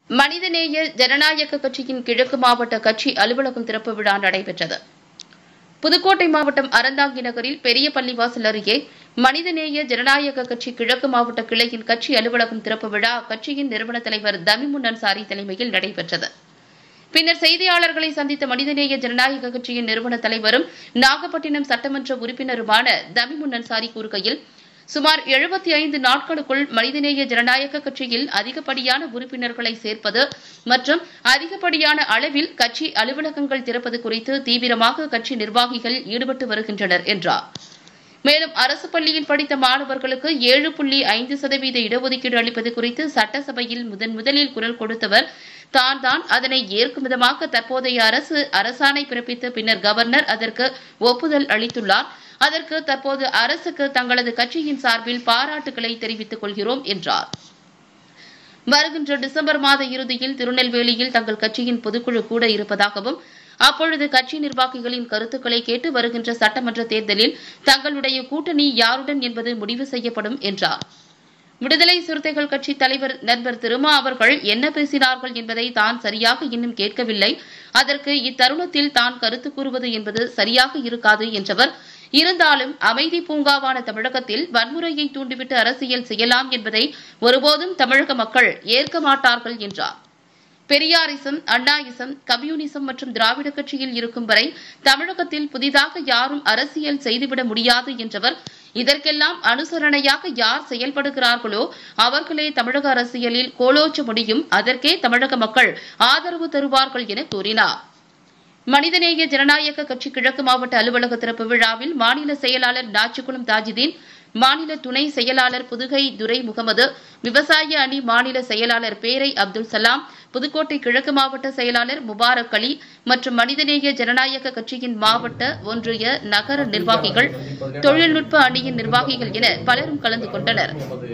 மனிதநேய ஜனநாயக கட்சியின் கிழக்கு மாவட்ட கட்சி அலுவலகம் திறப்பு விழா நடைபெற்றது புதுக்கோட்டை மாவட்டம் அறந்தாங்கி நகரில் பெரிய பள்ளிவாசல் அருகே மனிதநேய ஜனநாயக கட்சி கிழக்கு மாவட்ட கிளையின் கட்சி அலுவலகம் திறப்பு விழா அக்கட்சியின் நிறுவன தலைவர் தமிமுன் அன்சாரி தலைமையில் நடைபெற்றது பின்னர் செய்தியாளர்களை சந்தித்த மனிதநேய ஜனநாயக கட்சியின் நிறுவன தலைவரும் நாகப்பட்டினம் சட்டமன்ற உறுப்பினருமான தமிமுன் அன்சாரி கூறுகையில் சுமார் எழுபத்தி ஐந்து நாட்களுக்குள் மனிதநேய ஜனநாயக கட்சியில் அதிகப்படியான உறுப்பினர்களை சேர்ப்பது மற்றும் அதிகப்படியான அளவில் கட்சி அலுவலகங்கள் திறப்பது குறித்து தீவிரமாக கட்சி நிர்வாகிகள் ஈடுபட்டு வருகின்றனர் என்றார் மேலும் அரசு பள்ளியில் படித்த மாணவர்களுக்கு ஏழு புள்ளி ஐந்து சதவீத இடஒதுக்கீடு அளிப்பது குறித்து சட்டசபையில் முதன் முதலில் குரல் கொடுத்தவர் தான் தான் அதனை ஏற்கும் விதமாக தற்போதைய அரசு அரசாணை பிறப்பித்து பின்னர் கவர்னர் அதற்கு ஒப்புதல் அளித்துள்ளார் அதற்கு தற்போது அரசுக்கு தங்களது கட்சியின் சார்பில் பாராட்டுகளை தெரிவித்துக் கொள்கிறோம் என்றார் வருகின்ற டிசம்பர் மாத இறுதியில் திருநெல்வேலியில் தங்கள் கட்சியின் பொதுக்குழு கூட இருப்பதாகவும் அப்பொழுது கட்சி நிர்வாகிகளின் கருத்துக்களை கேட்டு வருகின்ற சட்டமன்ற தேர்தலில் தங்களுடைய கூட்டணி யாருடன் என்பது முடிவு செய்யப்படும் என்றார் விடுதலை சிறுத்தைகள் கட்சி தலைவர் நண்பர் திருமா அவர்கள் என்ன பேசினார்கள் என்பதை தான் சரியாக இன்னும் கேட்கவில்லை அதற்கு இத்தருணத்தில் தான் கருத்து கூறுவது என்பது சரியாக இருக்காது என்றவர் இருந்தாலும் அமைதி பூங்காவான தமிழகத்தில் வன்முறையை தூண்டிவிட்டு அரசியல் செய்யலாம் என்பதை ஒருபோதும் தமிழக மக்கள் ஏற்க மாட்டார்கள் என்றார் பெரியாரிசம் அண்ணாயிசம் கம்யூனிசம் மற்றும் திராவிட கட்சியில் இருக்கும் வரை தமிழகத்தில் புதிதாக யாரும் அரசியல் செய்துவிட முடியாது என்றவர் இதற்கெல்லாம் அனுசரணையாக யார் செயல்படுகிறார்களோ அவர்களே தமிழக அரசியலில் கோலோச்ச முடியும் அதற்கே தமிழக மக்கள் ஆதரவு தருவார்கள் என கூறினார் மனிதநேய ஜனநாயக கட்சி கிழக்கு மாவட்ட அலுவலக திறப்பு விழாவில் மாநில செயலாளர் நாச்சிக்குளம் தாஜிதீன் மாநில துணை செயலாளர் புதுகை துரை முகமது விவசாய அணி மாநில செயலாளர் பேரை அப்துல் சலாம் புதுக்கோட்டை கிழக்கு மாவட்ட செயலாளர் முபாரக் அலி மற்றும் மனிதநேய ஜனநாயக கட்சியின் மாவட்ட ஒன்றிய நகர நிர்வாகிகள் தொழில்நுட்ப அணியின் நிர்வாகிகள் என பலரும் கலந்து கொண்டனர் எமது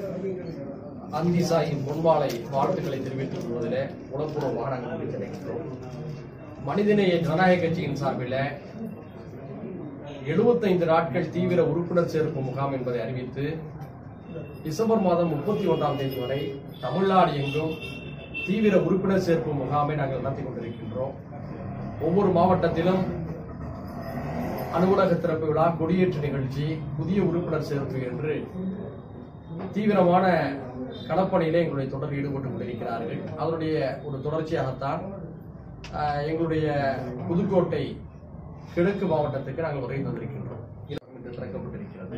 அந்திசாயின் பொன்வாளை வாழ்த்துக்களை தெரிவித்துக் கொள்வதிலே உடற்பூர்வமாக நாங்கள் நன்றி தெரிவிக்கிறோம் மனிதநேய ஜனநாயக கட்சியின் சார்பில் எழுபத்தைந்து நாட்கள் தீவிர உறுப்பினர் சேர்ப்பு முகாம் என்பதை அறிவித்து டிசம்பர் மாதம் முப்பத்தி ஒன்றாம் தேதி வரை தமிழ்நாடு எங்கும் தீவிர உறுப்பினர் சேர்ப்பு முகாமை நாங்கள் நடத்தி கொண்டிருக்கின்றோம் ஒவ்வொரு மாவட்டத்திலும் அலுவலக திறப்பு விழா கொடியேற்று நிகழ்ச்சி புதிய உறுப்பினர் சேர்ப்பு என்று தீவிரமான களப்பணியிலே எங்களுடைய தொடர் ஈடுபட்டு கொண்டிருக்கிறார்கள் அதனுடைய ஒரு தொடர்ச்சியாகத்தான் ஆஹ், எங்களுடைய புதுக்கோட்டை கிழக்கு மாவட்டத்துக்கு நாங்கள் உரை தந்திருக்கின்றோம் இன்று திறக்கப்பட்டிருக்கிறது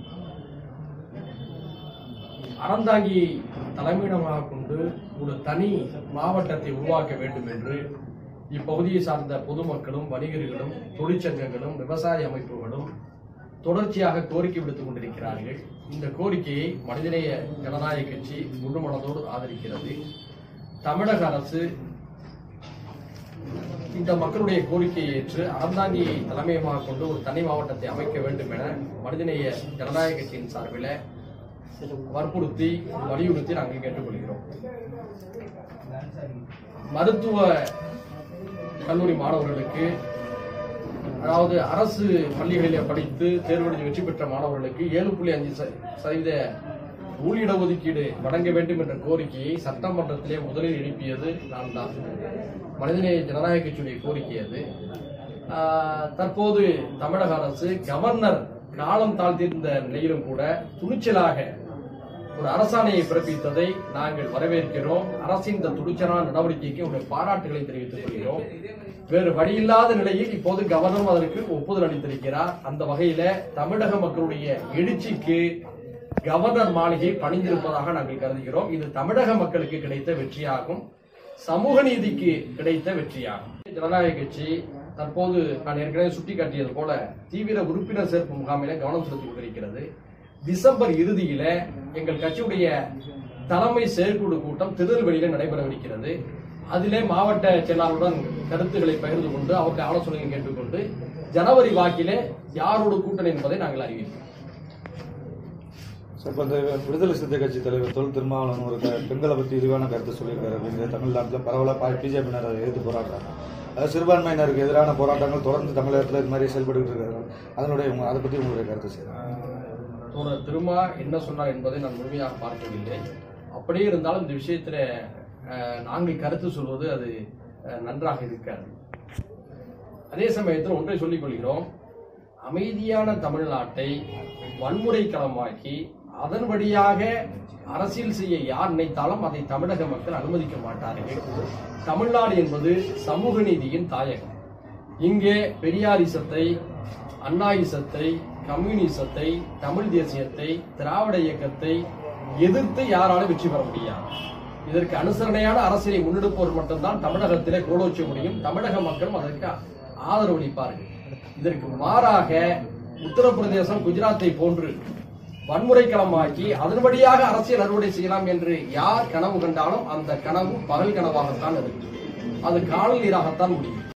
அறந்தாங்கி தலைமையிடமாக கொண்டு ஒரு தனி மாவட்டத்தை உருவாக்க வேண்டும் என்று இப்பகுதியை சார்ந்த பொதுமக்களும் வணிகர்களும் தொழிற்சங்கங்களும் விவசாய அமைப்புகளும் தொடர்ச்சியாக கோரிக்கை விடுத்துக் கொண்டிருக்கிறார்கள் இந்த கோரிக்கையை மனிதநேய ஜனநாயக கட்சி முழு மனதோடு ஆதரிக்கிறது தமிழக அரசு இந்த மக்களுடைய கோரிக்கையை ஏற்று அறந்தாங்கியை தலைமையமாக கொண்டு ஒரு தனி மாவட்டத்தை அமைக்க வேண்டும் என மனிதநேய ஜனநாயக கட்சியின் சார்பில் வற்புறுத்தி வலியுறுத்தி நாங்கள் கேட்டுக்கொள்கிறோம் மருத்துவ கல்லூரி மாணவர்களுக்கு அதாவது அரசு பள்ளிகளிலே படித்து தேர்வு எழுதி வெற்றி பெற்ற மாணவர்களுக்கு ஏழு புள்ளி அஞ்சு ச- சதவீத ஊழிட ஒதுக்கீடு வழங்க வேண்டும் என்ற கோரிக்கையை சட்டமன்றத்திலே முதலில் எழுப்பியது நான் தான் மனிதநேய ஜனநாயக கட்சியுடைய கோரிக்கை அது ஆஹ், தற்போது தமிழக அரசு கவர்னர் காலம் தாழ்த்திருந்த நிலையிலும் கூட துணிச்சலாக ஒரு அரசாணையை பிறப்பித்ததை நாங்கள் வரவேற்கிறோம் அரசின் இந்த துணிச்சலான நடவடிக்கைக்கு உடைய பாராட்டுகளை தெரிவித்துக் கொள்கிறோம் வேறு வழியில்லாத நிலையில் இப்போது கவர்னர் அதற்கு ஒப்புதல் அளித்திருக்கிறார் அந்த வகையில தமிழக மக்களுடைய எழுச்சிக்கு கவர்னர் மாளிகை பணிந்திருப்பதாக நாங்கள் கருதுகிறோம் இது தமிழக மக்களுக்கு கிடைத்த வெற்றியாகும் சமூக நீதிக்கு கிடைத்த வெற்றியாகும் ஜனநாயக கட்சி தற்போது நான் ஏற்கனவே சுட்டிக்காட்டியது போல தீவிர உறுப்பினர் சேர்ப்பு முகாமில கவனம் செலுத்திக் கொண்டிருக்கிறது டிசம்பர் இறுதியில எங்கள் கட்சியுடைய தலைமை செயற்குழு கூட்டம் திருநெல்வேலியில நடைபெறவிருக்கிறது அதிலே மாவட்ட செயலாளருடன் கருத்துக்களை பகிர்ந்து கொண்டு அவருடைய ஆலோசனையை கேட்டுக்கொண்டு ஜனவரி வாக்கிலே யாரோடு கூட்டணி என்பதை நாங்கள் அறிவிப்போம் சார் இப்போ இந்த விடுதலை சிறுத்தை கட்சி தலைவர் தொல் திருமாவளவன் ஒரு க- பெண்களை பற்றி விரிவான கருத்து சொல்லியிருக்காரு அப்படிங்கிற தமிழ்நாட்டில் பரவலாக பிஜேபியினர் அதை எதிர்த்து போராடுறாங்க அது சிறுபான்மையினருக்கு எதிரான போராட்டங்கள் தொடர்ந்து தமிழகத்தில் இது மாதிரி செயல்பட்டு இருக்காங்க அதனுடைய உங்க- அதை பற்றி உங்களுடைய கருத்து சார் தோழர் திருமா என்ன சொன்னார் என்பதை நான் முழுமையாக பார்க்கவில்லை அப்படியே இருந்தாலும் இந்த விஷயத்துல அஹ், நாங்கள் கருத்து சொல்வது அது அஹ், நன்றாக இருக்காது அதே சமயத்தில் ஒன்றை சொல்லிக் கொள்கிறோம் அமைதியான தமிழ்நாட்டை வன்முறை களமாக்கி அதன் வழியாக அரசியல் செய்ய யார் நினைத்தாலும் அதை தமிழக மக்கள் அனுமதிக்க மாட்டார்கள் தமிழ்நாடு என்பது சமூக நீதியின் தாயகம் இங்கே பெரியாரிசத்தை அண்ணாயிசத்தை கம்யூனிசத்தை தமிழ் தேசியத்தை திராவிட இயக்கத்தை எதிர்த்து யாராலும் வெற்றி பெற முடியாது இதற்கு அனுசரணையான அரசியலை முன்னெடுப்பவர் மட்டும்தான் தமிழகத்திலே கோலோச்ச முடியும் தமிழக மக்களும் அதற்கு ஆதரவு அளிப்பார்கள் இதற்கு மாறாக உத்தரப்பிரதேசம் குஜராத்தை போன்று வன்முறை களமாக்கி அதன் வழியாக அரசியல் அறுவடை செய்யலாம் என்று யார் கனவு கண்டாலும் அந்த கனவு பகல் கனவாகத்தான் இருக்கும் அது காணல் நீராகத்தான் முடியும்